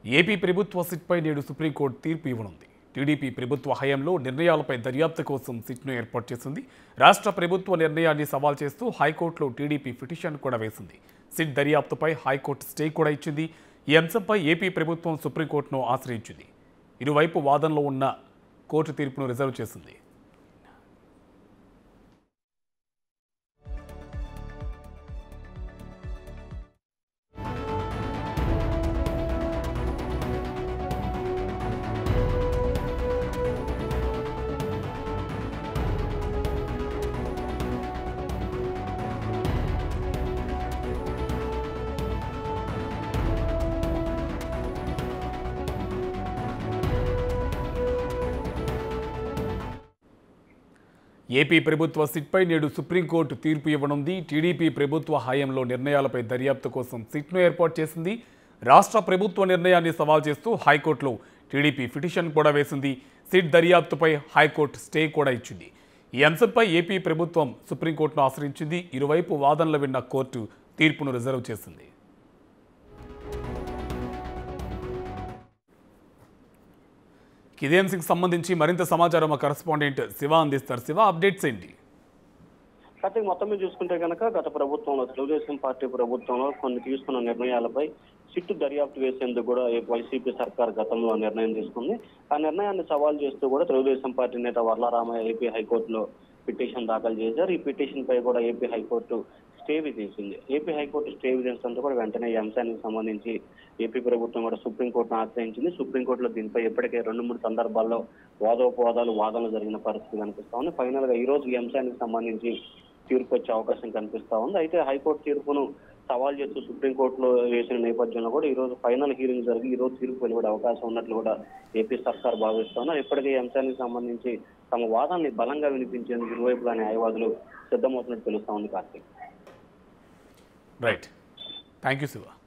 AP ప్రభుత్వ సిట్పై నేడు supreme court తీర్పు ఇవ్వనుంది టీడీపీ ప్రభుత్వ హయాంలో నిర్ణయాలపై దర్యాప్తు కోసం సిట్ను ఏర్పాటు చేసింది రాష్ట్ర ప్రభుత్వ నిర్ణయాన్ని సవాల్ చేస్తూ హైకోర్టులో టీడీపీ పిటిషన్ కూడా వేసింది సిట్ దర్యాప్తుపై హైకోర్టు స్టే కూడా ఇచ్చింది ఈ అంశంపై ఏపీ ప్రభుత్వం సుప్రీంకోర్టును ఆశ్రయించింది ఇరువైపు వాదనలో ఉన్న కోర్టు తీర్పును రిజర్వ్ చేసింది ఏపీ ప్రభుత్వ సిట్పై నేడు సుప్రీంకోర్టు తీర్పు ఇవ్వనుంది టీడీపీ ప్రభుత్వ హయాంలో నిర్ణయాలపై దర్యాప్తు కోసం సిట్ను ఏర్పాటు చేసింది రాష్ట్ర ప్రభుత్వ నిర్ణయాన్ని సవాల్ చేస్తూ హైకోర్టులో టీడీపీ పిటిషన్ కూడా వేసింది సిట్ దర్యాప్తుపై హైకోర్టు స్టే కూడా ఇచ్చింది ఈ అంశంపై ఏపీ ప్రభుత్వం సుప్రీంకోర్టును ఆశ్రయించింది ఇరువైపు వాదనలు విన్న కోర్టు తీర్పును రిజర్వ్ చేసింది ఇదే అంశంకి సంబంధించి మరింత సమాచారం మా కరెస్పాండెంట్ శివ అందిస్తారు శివ అప్డేట్స్ ఏంటి కార్తీక్ మొత్తం మీద చూసుకుంటే కనుక గత ప్రభుత్వంలో తెలుగుదేశం పార్టీ ప్రభుత్వంలో కొన్ని తీసుకున్న నిర్ణయాలపై సిట్టు దర్యాప్తు వేసేందుకు కూడా ఈ వైసీపీ సర్కార్ గతంలో నిర్ణయం తీసుకుంది ఆ నిర్ణయాన్ని సవాల్ చేస్తూ కూడా తెలుగుదేశం పార్టీ నేత వర్లారామయ్య ఏపీ హైకోర్టులో పిటిషన్ దాఖలు చేశారు ఈ పిటిషన్ పై కూడా ఏపీ హైకోర్టు స్టే విధించింది ఏపీ హైకోర్టు స్టే విధించడంతో కూడా వెంటనే ఈ అంశానికి సంబంధించి ఏపీ ప్రభుత్వం కూడా సుప్రీంకోర్టును ఆశ్రయించింది సుప్రీంకోర్టులో దీనిపై ఇప్పటికే రెండు మూడు సందర్భాల్లో వాదోపవాదాలు వాదనలు జరిగిన పరిస్థితి కనిపిస్తా ఉంది ఫైనల్ గా ఈ రోజు ఈ అంశానికి సంబంధించి తీర్పు వచ్చే అవకాశం కనిపిస్తా ఉంది అయితే హైకోర్టు తీర్పును సవాల్ చేస్తూ సుప్రీంకోర్టులో వేసిన నేపథ్యంలో కూడా ఈ రోజు ఫైనల్ హీరింగ్ జరిగి ఈ రోజు తీర్పు వెలువడే అవకాశం ఉన్నట్లు కూడా ఏపీ సర్కార్ భావిస్తున్నారు ఇప్పటికే ఈ అంశానికి సంబంధించి తమ వాదనని బలంగా వినిపించేందుకు ఇరువైపుగా న్యాయవాదులు సిద్ధమవుతున్నట్టు తెలుస్తా ఉంది Karthik right thank you Shiva